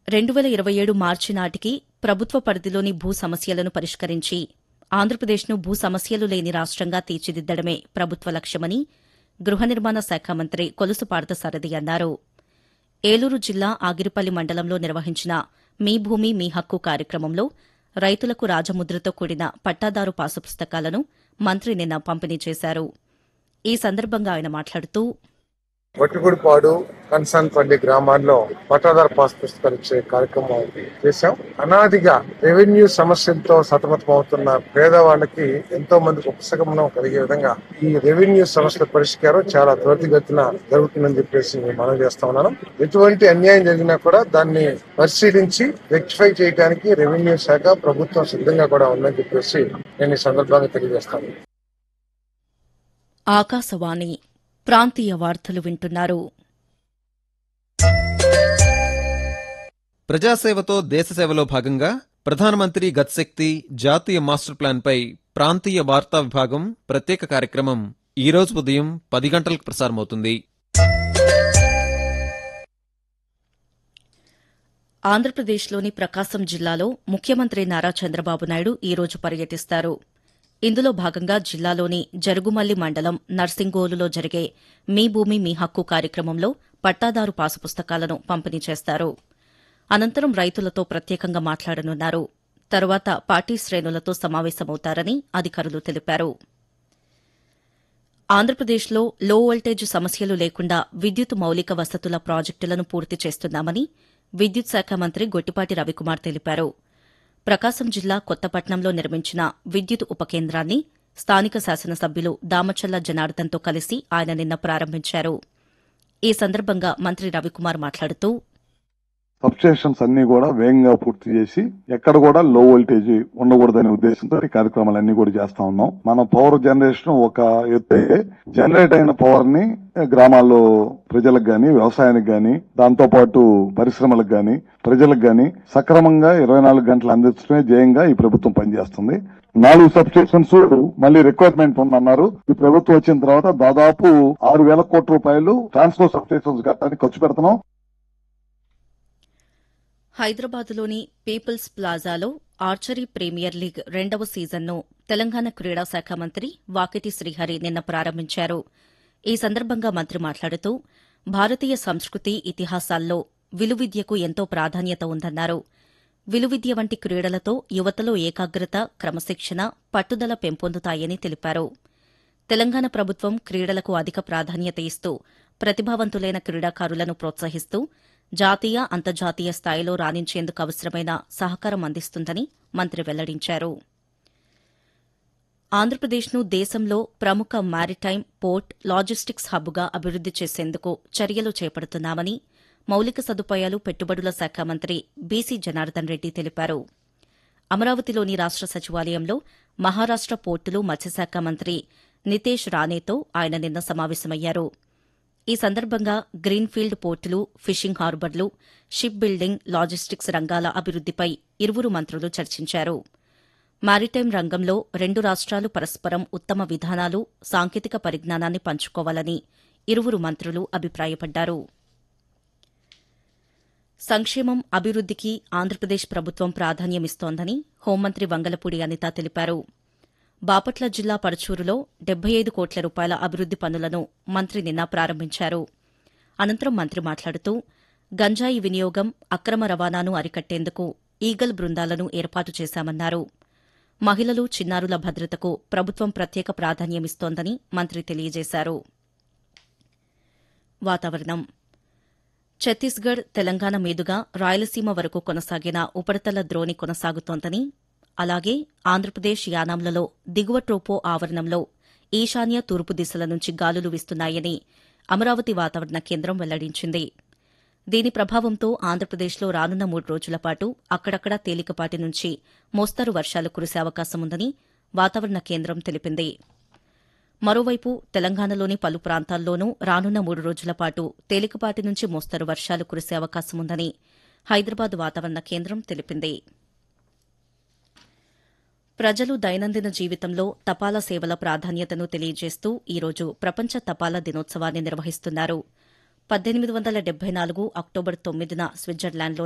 రెండు వేల ఇరవై ఏడు మార్చి నాటికి ప్రభుత్వ పరిధిలోని భూ సమస్యలను పరిష్కరించి ఆంధ్రప్రదేశ్ను భూ సమస్యలు లేని రాష్ట్రంగా తీర్చిదిద్దడమే ప్రభుత్వ లక్ష్యమని గృహ నిర్మాణ శాఖ మంత్రి కొలుసు పార్థసారథి అన్నారు ఏలూరు జిల్లా ఆగిరిపల్లి మండలంలో నిర్వహించిన మీ భూమి మీ హక్కు కార్యక్రమంలో రైతులకు రాజముద్రతో కూడిన పట్టాదారు పాసు పుస్తకాలను మంత్రి నిన్న పంపిణీ చేశారు ఈ సందర్భంగా ఆయన మాట్లాడుతూ వట్టిగుడిపాడు కన్సర్న్ పల్లి గ్రామాల్లో పట్టాదారు పాస్ పుస్తకాలు ఇచ్చే కార్యక్రమం చేశాం అనాదిగా రెవెన్యూ సమస్యలతో సతమతం అవుతున్న పేదవాళ్ళకి ఎంతో మందికి ఉపశమనం కలిగే విధంగా ఈ రెవెన్యూ సమస్యల పరిష్కారం చాలా త్వరితగతిన జరుగుతుందని చెప్పేసి నేను మనం చేస్తా ఉన్నాను ఎటువంటి అన్యాయం జరిగినా కూడా దాన్ని పరిశీలించి రెక్టిఫై చేయడానికి రెవెన్యూ శాఖ ప్రభుత్వం సిద్ధంగా కూడా ఉందని చెప్పేసి నేను ఈ సందర్భంగా తెలియజేస్తాను ఆకాశవాణి ప్రాంతీయ వార్తలు వింటున్నారు ప్రజాసేవతో దేశసేవలో భాగంగా ప్రధానమంత్రి గత్శక్తి జాతీయ మాస్టర్ ప్లాన్పై ప్రాంతీయ వార్తా విభాగం ప్రత్యేక కార్యక్రమం ఈ రోజు ఉదయం పది గంటలకు ప్రసారమవుతుంది ఆంధ్రప్రదేశ్లోని ప్రకాశం జిల్లాలో ముఖ్యమంత్రి నారా చంద్రబాబు నాయుడు ఈ రోజు పర్యటిస్తారు ఇందులో భాగంగా జిల్లాలోని జరుగుమల్లి మండలం నర్సింగోలులో జరిగే మీ భూమి మీ హక్కు కార్యక్రమంలో పట్టాదారు పాసు పుస్తకాలను పంపిణీ చేస్తారు అనంతరం రైతులతో ప్రత్యేకంగా మాట్లాడనున్నారు తరువాత పార్టీ శ్రేణులతో సమావేశమవుతారని అధికారులు తెలిపారు ఆంధ్రప్రదేశ్లో లో వోల్టేజ్ సమస్యలు లేకుండా విద్యుత్ మౌలిక వసతుల ప్రాజెక్టులను పూర్తి చేస్తున్నామని విద్యుత్ శాఖ మంత్రి గొట్టిపాటి రవికుమార్ తెలిపారు ప్రకాశం జిల్లా కొత్తపట్నంలో నిర్మించిన విద్యుత్ ఉపకేంద్రాన్ని స్థానిక శాసనసభ్యులు దామచల్ల జనార్దన్తో కలిసి ఆయన నిన్న ప్రారంభించారు ఈ సందర్భంగా మంత్రి రవికుమార్ మాట్లాడుతూ సబ్స్టేషన్స్ అన్ని కూడా వేగంగా పూర్తి చేసి ఎక్కడ కూడా లో వోల్టేజ్ ఉండకూడదనే ఉద్దేశంతో ఈ కార్యక్రమాలన్నీ కూడా చేస్తా ఉన్నాం మన పవర్ జనరేషన్ ఒక ఎత్తే జనరేట్ అయిన పవర్ ని గ్రామాల్లో ప్రజలకు గాని వ్యవసాయానికి గాని దాంతో పాటు పరిశ్రమలకు గాని ప్రజలకు గాని సక్రమంగా ఇరవై నాలుగు గంటలు అందించడమే ధ్యేయంగా ఈ ప్రభుత్వం పనిచేస్తుంది నాలుగు సబ్ స్టేషన్స్ మళ్ళీ రిక్వైర్మెంట్ ఉందన్నారు ఈ ప్రభుత్వం వచ్చిన తర్వాత దాదాపు ఆరు వేల కోట్ల రూపాయలు ట్రాన్స్పోర్ట్ సబ్ స్టేషన్స్ కట్టడానికి ఖర్చు పెడుతున్నాం హైదరాబాద్లోని పీపుల్స్ ప్లాజాలో ఆర్చరీ ప్రీమియర్ లీగ్ రెండవ సీజన్ను తెలంగాణ క్రీడా శాఖ మంత్రి వాకిటి శ్రీహరి నిన్న ప్రారంభించారు ఈ సందర్భంగా మంత్రి మాట్లాడుతూ భారతీయ సంస్కృతి ఇతిహాసాల్లో విలువిద్యకు ఎంతో ప్రాధాన్యత ఉందన్నారు విలువిద్య వంటి క్రీడలతో యువతలో ఏకాగ్రత క్రమశిక్షణ పట్టుదల పెంపొందుతాయని తెలిపారు తెలంగాణ ప్రభుత్వం క్రీడలకు అధిక ప్రాధాన్యత ఇస్తూ ప్రతిభావంతులైన క్రీడాకారులను ప్రోత్సహిస్తూ జాతీయ అంతర్జాతీయ స్థాయిలో రాణించేందుకు అవసరమైన సహకారం అందిస్తుందని మంత్రి వెల్లడించారు ఆంధ్రప్రదేశ్ను దేశంలో ప్రముఖ మారిటైమ్ పోర్ట్ లాజిస్టిక్స్ హబ్గా అభివృద్ది చేసేందుకు చర్యలు చేపడుతున్నామని మౌలిక సదుపాయాలు పెట్టుబడుల శాఖ మంత్రి బీసీ జనార్దన్ రెడ్డి తెలిపారు అమరావతిలోని రాష్ట సచివాలయంలో మహారాష్ట పోర్టులు మత్స్యశాఖ మంత్రి నితేష్ రానేతో ఆయన నిన్న సమావేశమయ్యారు ఈ సందర్భంగా గ్రీన్ఫీల్డ్ పోర్టులు ఫిషింగ్ హార్బర్లు షిప్ బిల్డింగ్ లాజిస్టిక్స్ రంగాల అభివృద్దిపై ఇరువురు మంత్రులు చర్చించారు మారిటైమ్ రంగంలో రెండు రాష్ట్రాలు పరస్పరం ఉత్తమ విధానాలు సాంకేతిక పరిజ్ఞానాన్ని పంచుకోవాలని ఇరువురు మంత్రులు అభిప్రాయపడ్డారు సంక్షేమం అభివృద్దికి ఆంధ్రప్రదేశ్ ప్రభుత్వం ప్రాధాన్యమిస్తోందని హోంమంత్రి వంగలపూడి అనిత తెలిపారు బాపట్ల జిల్లా పరచూరులో డెబ్బై ఐదు కోట్ల రూపాయల అభివృద్ది పనులను మంత్రి నిన్న ప్రారంభించారు అనంతరం మంత్రి మాట్లాడుతూ గంజాయి వినియోగం అక్రమ రవాణాను అరికట్టేందుకు ఈగల్ బృందాలను ఏర్పాటు చేశామన్నారు మహిళలు చిన్నారుల భద్రతకు ప్రభుత్వం ప్రత్యేక ప్రాధాన్యమిస్తోందని మంత్రి తెలియజేశారు వాతావరణం ఛత్తీస్గఢ్ తెలంగాణ మీదుగా రాయలసీమ వరకు కొనసాగిన ఉపరితల ద్రోణి కొనసాగుతోందని అలాగే ఆంధ్రప్రదేశ్ యానాంలలో దిగువ ట్రోపో ఆవరణంలో ఈశాన్య తూర్పు దిశల నుంచి గాలులు వీస్తున్నాయని అమరావతి వాతావరణ కేంద్రం వెల్లడించింది దీని ప్రభావంతో ఆంధ్రప్రదేశ్లో రానున్న మూడు రోజుల పాటు అక్కడక్కడా తేలికపాటి నుంచి మోస్తరు వర్షాలు కురిసే అవకాశం ఉందని వాతావరణ కేంద్రం తెలిపింది మరోవైపు తెలంగాణలోని పలు ప్రాంతాల్లోనూ రానున్న మూడు రోజుల పాటు తేలికపాటి నుంచి మోస్తరు వర్షాలు కురిసే అవకాశం ఉందని హైదరాబాద్ వాతావరణ కేంద్రం తెలిపింది ప్రజలు దైనందిన జీవితంలో తపాలా సేవల ప్రాధాన్యతను తెలియజేస్తూ ఈరోజు ప్రపంచ తపాలా దినోత్సవాన్ని నిర్వహిస్తున్నారు పద్దెనిమిది వందల డెబ్బై నాలుగు అక్టోబర్ తొమ్మిదిన స్విట్జర్లాండ్లో